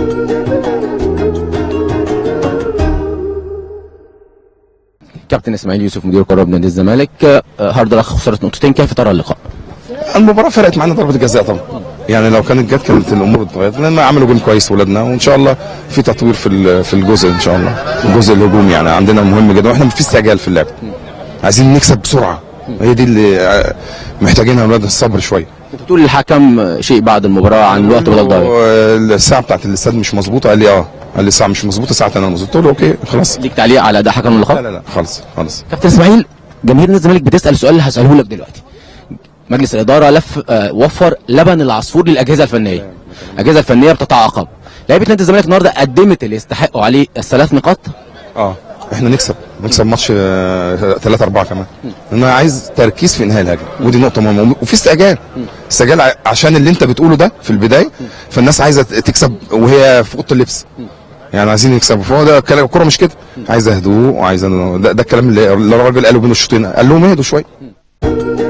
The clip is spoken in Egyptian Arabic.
كابتن اسماعيل يوسف مدير قرار نادي الزمالك آه، هارد لك خساره نقطتين كيف ترى اللقاء؟ المباراه فرقت معانا ضربه الجزاء طبعا يعني لو كانت جت كانت الامور اتغيرت لان عملوا جول كويس ولادنا وان شاء الله في تطوير في ال- في الجزء ان شاء الله الجزء الهجومي يعني عندنا مهم جدا واحنا في استعجال في اللعب عايزين نكسب بسرعه هي دي اللي آه، محتاجينها اولاد الصبر شويه كنت بتقول للحكم شيء بعد المباراه عن الوقت بدل ضايع الساعه بتاعت الاستاد مش مظبوطه قال لي اه قال لي الساعه مش مظبوطه ساعه انا مظبوطه قلت له اوكي خلاص ليك تعليق على اداء حكم لا اللقاء؟ لا لا خالص خالص كابتن اسماعيل جماهير نادي الزمالك بتسال السؤال اللي هساله لك دلوقتي مجلس الاداره لف آه، وفر لبن العصفور للاجهزه الفنيه الاجهزه الفنيه بتتعاقب لعيبه نادي الزمالك النهارده قدمت اللي يستحقوا عليه الثلاث نقاط اه احنا نكسب نكسب ماتش 3 4 كمان انا عايز تركيز في انهاء الهجمه ودي نقطه مهمه وفي استعجال استعجال ع- عشان اللي انت بتقوله ده في البدايه فالناس عايزه ت- تكسب وهي في اوضه اللبس يعني عايزين يكسبوا فهو ده الكلام- الكوره مش كده عايزه هدوء وعايزه ده, ده الكلام اللي اللي الراجل قاله بين الشوطين قال لهم اهدوا شويه